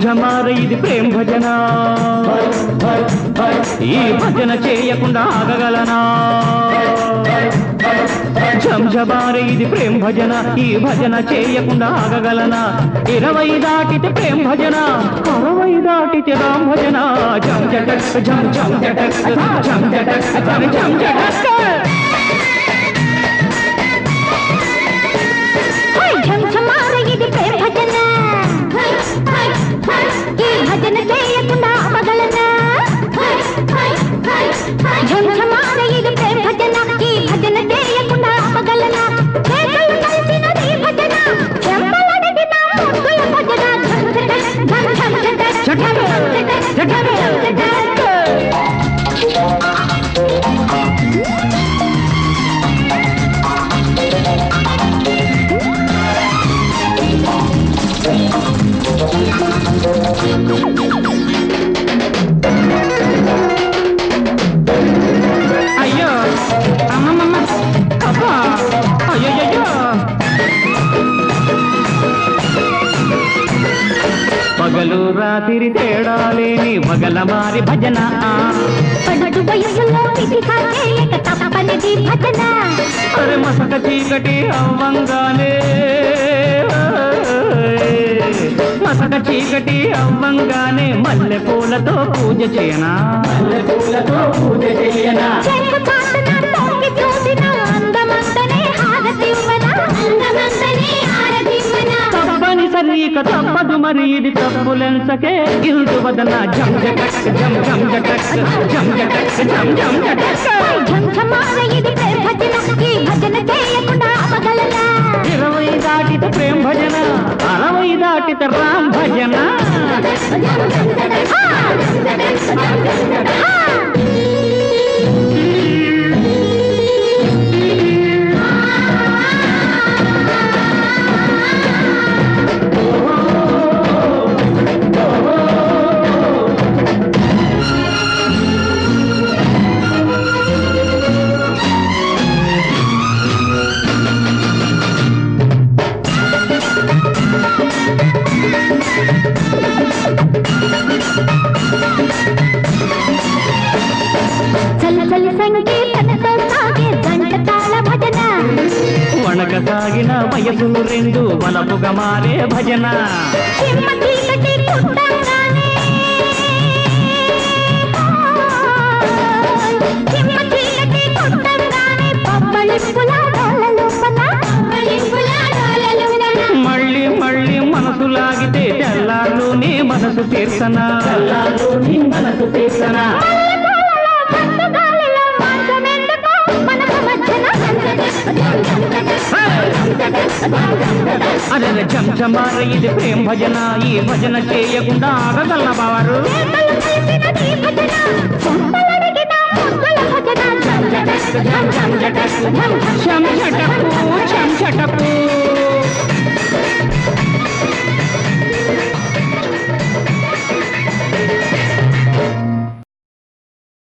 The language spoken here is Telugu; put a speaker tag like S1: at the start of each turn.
S1: ఝంఝమార ఇది ప్రేమ భజన ఈ భజన చేయకుండా ఆగగలనా ఝంఝమార ఇది ప్రేమ భజన ఈ భజన చేయకుండా ఆగగలనా ఇరవై దాటితే ప్రేమ భజన అరవై దాటితే రామ్ భజన జం జటక్ జం జం జటక్ జం జటక్ జం జం జటక్
S2: ఝంఝమార ఇది ప్రేమ భజన ఈ భజన చేయకుండా ఆపగలనా ఝంఝమార ఇది ప్రేమ భజన ఈ భజన చేయకుండా ఆపగలనా చేతులు కలిసినది భజన చెంపలడిగిన ముగ్గుల భజన ఝం ఝం ఝం ఝం ఝం ఝం ఝం ఝం ఝం
S1: అయ్యో అమ్మమ్మ అబ్బా అయ్యయ్యో పగలు రాత్రి తేడా లేని వగల మారి భజన
S2: పడు వయసులో పిసికా చేయక తప్పనిది భజన
S1: అరే మసక చీకటి అవ్వంగానే మసక చీకటి అవ్వంగానే మల్లె పూలతో పూజ చేయనా మల్లె పూలతో పూజ చేయనా
S2: చెంగు చాటున తొంగి చూసిన అందమంతనే హారతివ్వన అందమంతనే హారతివ్వన
S1: తప్పనిసరి ఇక తప్పదు మరి ఇది తప్పులెంచకే ఇల్లు వదన జం జటక్ జం జం జటక్ జం జటక్ జం జం జటక్
S2: ఝంఝమార ఇది ప్రేమ భజన ఈ భజన చేయకుండా ఆపగలనా
S1: ఇరవై దాటిత ప్రేమ భజన అరవై దాటిత రామ్ భజన
S2: చలి చలి సంగీతంతో సాగే గంట తాళ భజన
S1: వణక సాగిన వయసులు రెండు వలపుగా మారే భజన
S2: చిమ్మ చీకటి కుట్టంగానే చిమ్మ చీకటి కుట్టంగానే పబ్బళింపుల డోల లోపల పబ్బళింపుల డోల లోపల
S1: మళ్ళీ మళ్ళీ మనసు లాగితే తెల్లార్లు నీ మనసు తీర్చనా తెల్లార్లు నీ మనసు తీర్చనా
S2: మల్లెపూలలో బంధుగాలిలో మాంసమెందుకో మనసు మధ్యన
S1: అరే చంచమార ఇది ప్రేమ భజన ఈ భజన చేయకుండా ఆగగల బావారు
S2: చేతులు కలిసినది భజన చెంపలడిగిన ముగ్గుల భజన
S1: చెంచటకు చెంచటకు